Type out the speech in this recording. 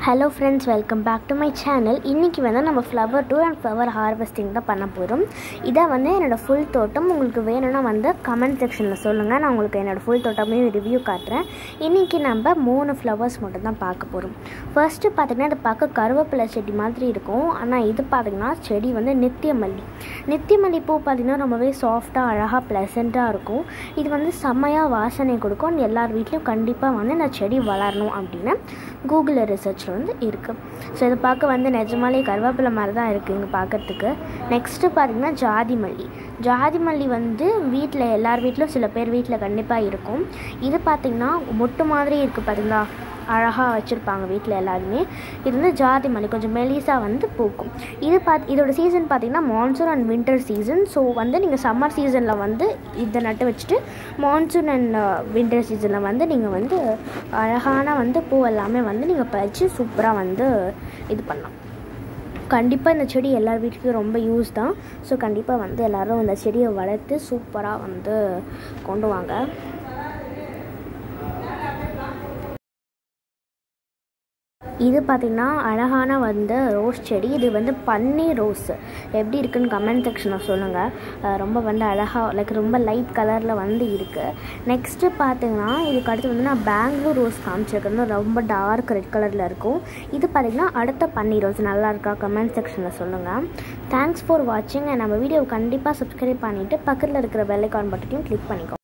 hello friends welcome back to my channel இன்றைக்கி வந்து நம்ம flower two and flower harvesting தான் பண்ண போகிறோம் இதை வந்து என்னோடய ஃபுல் தோட்டம் உங்களுக்கு வேணும்னா வந்து கமெண்ட் செக்ஷனில் சொல்லுங்கள் நான் உங்களுக்கு என்னோடய ஃபுல் தோட்டமையும் ரிவ்யூ காட்டுறேன் இன்றைக்கி நம்ம மூணு ஃப்ளவர்ஸ் மட்டும் தான் பார்க்க போகிறோம் ஃபர்ஸ்ட்டு பார்த்திங்கன்னா இது பார்க்க கருவேப்பிலை செடி மாதிரி இருக்கும் ஆனால் இது பார்த்திங்கன்னா செடி வந்து நித்திய மல்லி நித்திய மல்லி பூ பார்த்திங்கன்னா ரொம்பவே சாஃப்டாக அழகாக ப்ளசண்ட்டாக இருக்கும் இது வந்து செம்மையாக வாசனை கொடுக்கும் எல்லார் வீட்லேயும் கண்டிப்பாக வந்து இந்த செடி வளரணும் அப்படின்னு கூகுளில் ரிசர்ச்சில் வந்து இருக்குது ஸோ இதை பார்க்க வந்து நிஜமாலே கருவேப்பிலை மாதிரி தான் இருக்குது இங்கே பார்க்குறதுக்கு நெக்ஸ்ட்டு பார்த்திங்கன்னா ஜாதி மல்லி ஜாதி மல்லி வந்து வீட்டில் எல்லார் வீட்லையும் சில பேர் வீட்டில் கண்டிப்பாக இருக்கும் இது பார்த்திங்கன்னா மொட்டு மாதிரி இருக்குது பார்த்தீங்களா அழகாக வச்சுருப்பாங்க வீட்டில் எல்லாருமே இது வந்து ஜாதி மல்லி கொஞ்சம் மெலிசாக வந்து பூக்கும் இது பார்த்து இதோட சீசன் பார்த்திங்கன்னா monsoon and winter season so வந்து நீங்கள் சம்மர் சீசனில் வந்து இதை நட்டு வச்சுட்டு மான்சூன் அண்ட் வின்டர் சீசனில் வந்து நீங்கள் வந்து அழகான வந்து பூ எல்லாமே வந்து நீங்கள் பறித்து சூப்பராக வந்து இது பண்ணலாம் கண்டிப்பாக இந்த செடி எல்லார் வீட்டுக்கும் ரொம்ப யூஸ் தான் ஸோ கண்டிப்பாக வந்து எல்லோரும் இந்த செடியை வளர்த்து சூப்பராக வந்து கொண்டு வாங்க இது பார்த்திங்கன்னா அழகான வந்து ரோஸ் செடி இது வந்து பன்னீர் ரோஸ் எப்படி இருக்குன்னு கமெண்ட் செக்ஷனில் சொல்லுங்கள் ரொம்ப வந்து அழகாக லைக் ரொம்ப லைட் கலரில் வந்து இருக்குது நெக்ஸ்ட்டு பார்த்திங்கன்னா இதுக்கு அடுத்து வந்து நான் பெங்களூர் ரோஸ் காமிச்சிருக்கிறது ரொம்ப டார்க் ரெட் கலரில் இருக்கும் இது பார்த்திங்கன்னா அடுத்த பன்னீர் ரோஸ் நல்லா இருக்கா கமெண்ட் செக்ஷனில் சொல்லுங்கள் தேங்க்ஸ் ஃபார் வாட்சிங் நம்ம வீடியோ கண்டிப்பாக சப்ஸ்கிரைப் பண்ணிவிட்டு பக்கத்தில் இருக்கிற பெல்லைக்கான் பட்டனையும் கிளிக் பண்ணிக்கோ